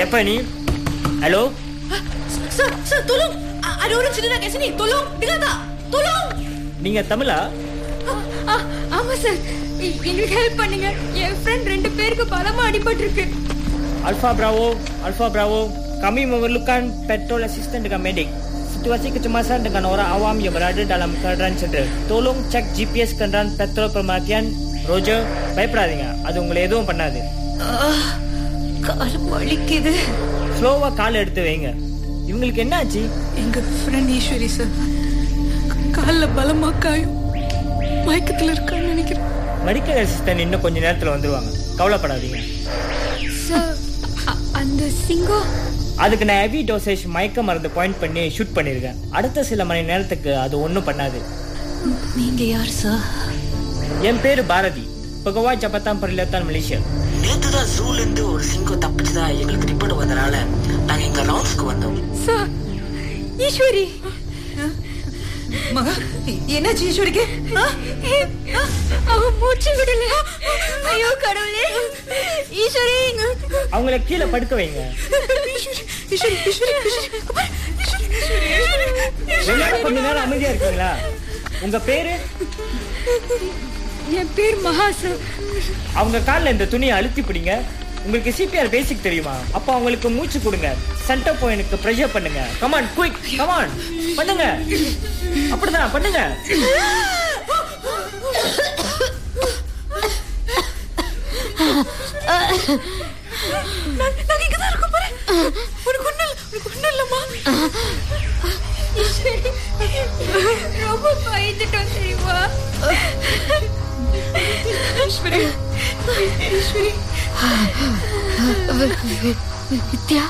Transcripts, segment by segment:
Siapa ni? Hello? Sir, sir, tolong. A- Ada orang cedera kat sini. Tolong. Dengar tak? Tolong. நீங்க தமிழா ஆ, ஆமா sir எ- எங்களுக்கு help பண்ணுங்க என் friend ரெண்டு பேருக்கு பலமா அடிபட்டு இருக்கு Alpha Bravo, Alpha Bravo. Kami memerlukan petrol assistant dengan medik. Situasi kecemasan dengan orang awam yang berada dalam keadaan cedera. Tolong cek GPS kenderaan petrol pemakaian. Roger, பயப்படாதீங்க அது உங்களை எதுவும் பண்ணாது கால் வலிக்குது ஸ்லோவா கால் எடுத்து வைங்க இவங்களுக்கு என்ன ஆச்சு எங்க ஃப்ரெண்ட் ஈஸ்வரி சார் காலில் பலமா காயும் மயக்கத்தில் இருக்கான்னு நினைக்கிறேன் மெடிக்கல் அசிஸ்டன்ட் இன்னும் கொஞ்ச நேரத்துல வந்துருவாங்க கவலைப்படாதீங்க சார் அ- அந்த சிங்கம் அதுக்கு நான் ஹெவி டோசேஜ் மயக்க மருந்து பாயிண்ட் பண்ணி ஷூட் பண்ணியிருக்கேன் அடுத்த சில மணி நேரத்துக்கு அது ஒன்றும் பண்ணாது நீங்க யார் சார் என் பேரு பாரதி பகவா ஜபத்தான் பரிலத்தான் மலேசியா நேத்து தான் ஜூல இருந்து ஒரு சிங்கம் தப்பிச்சதா எங்களுக்கு ரிப்போர்ட் வந்தனால நாங்க இங்க ரவுண்ட்ஸ்க்கு வந்தோம் சார் ஈஸ்வரி மகா என்னாச்சு ஈஸ்வரிக்கு ஆ? ஆ? அவ மூச்சு விடல ஐயோ கடவுளே ஈஸ்வரி அவங்கள கீழே படுக்க வைங்க ஈஸ்வரி ஈஸ்வரி ஈஸ்வரி ஈஸ்வரி அப்பா, ஈஸ்வரி, ஈஸ்வரி, ஈஸ்வரி, ஈஸ்வரி. எல்லாரும் கொஞ்ச நேரம் அமைதியா இருக்கீங்களா உங்க பேரு என் பேர் மகா சார் அவங்க கால்ல இந்த துணியை அழுத்தி பிடிங்க உங்களுக்கு சிபிஆர் பேசிக் தெரியுமா அப்ப அவங்களுக்கு மூச்சு கொடுங்க சென்டர் பாயிண்ட்க்கு ப்ரெஷர் பண்ணுங்க கமான் குயிக் கமான் பண்ணுங்க அப்படிதான் பண்ணுங்க நான் நாங்க இங்க தான் இருக்கோம் பாரு உனக்கு ஒண்ணு இல்ல உனக்கு ஒண்ணு இல்லம்மா ஈஸ்வரி ரொம்ப பயந்துட்டோம் தெரியுமா ஈஸ்வரி ஈஸ்வரி வித்யா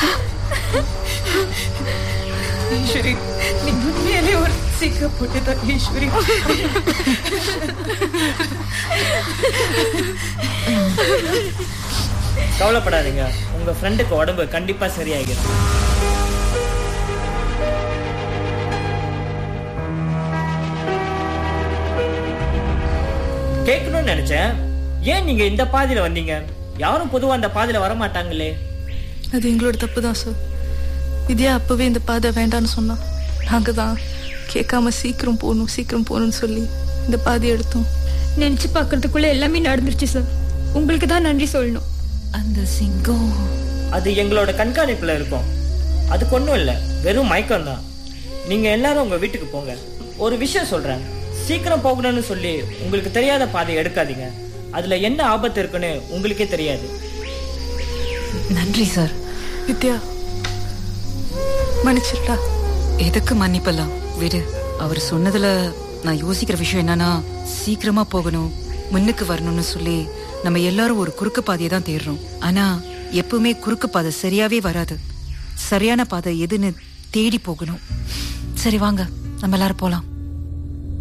ஈஸ்வரி நீ உண்மையிலே ஒரு சிக்க போட்டுதான் ஈஸ்வரி கவலைப்படாதீங்க உங்க ஃப்ரெண்டுக்கு உடம்பு கண்டிப்பா சரியாகிடும் கேட்கணும்னு நினைச்சேன் ஏன் நீங்க இந்த பாதையில வந்தீங்க யாரும் பொதுவா அந்த பாதையில வர மாட்டாங்களே அது எங்களோட தப்பு தான் சார் வித்யா அப்பவே இந்த பாதை வேண்டாம்னு சொன்னா நாங்க தான் கேட்காம சீக்கிரம் போகணும் சீக்கிரம் போகணும்னு சொல்லி இந்த பாதையை எடுத்தோம் நினைச்சு பார்க்கறதுக்குள்ள எல்லாமே நடந்துருச்சு சார் உங்களுக்கு தான் நன்றி சொல்லணும் அந்த சிங்கம் அது எங்களோட கண்காணிப்புல இருக்கும் அதுக்கு ஒன்றும் இல்லை வெறும் மயக்கம் தான் நீங்க எல்லாரும் உங்க வீட்டுக்கு போங்க ஒரு விஷயம் சொல்றேன் சீக்கிரம் போகணும்னு சொல்லி உங்களுக்கு தெரியாத பாதையை எடுக்காதீங்க அதுல என்ன ஆபத்து இருக்குன்னு உங்களுக்கே தெரியாது நன்றி சார் வித்யா மன்னிச்சிருடா எதுக்கு மன்னிப்பெல்லாம் விடு அவர் சொன்னதுல நான் யோசிக்கிற விஷயம் என்னன்னா சீக்கிரமா போகணும் முன்னுக்கு வரணும்னு சொல்லி நம்ம எல்லாரும் ஒரு குறுக்கு பாதையை தான் தேடுறோம் ஆனா எப்பவுமே குறுக்கு பாதை சரியாவே வராது சரியான பாதை எதுன்னு தேடி போகணும் சரி வாங்க நம்ம எல்லாரும் போலாம்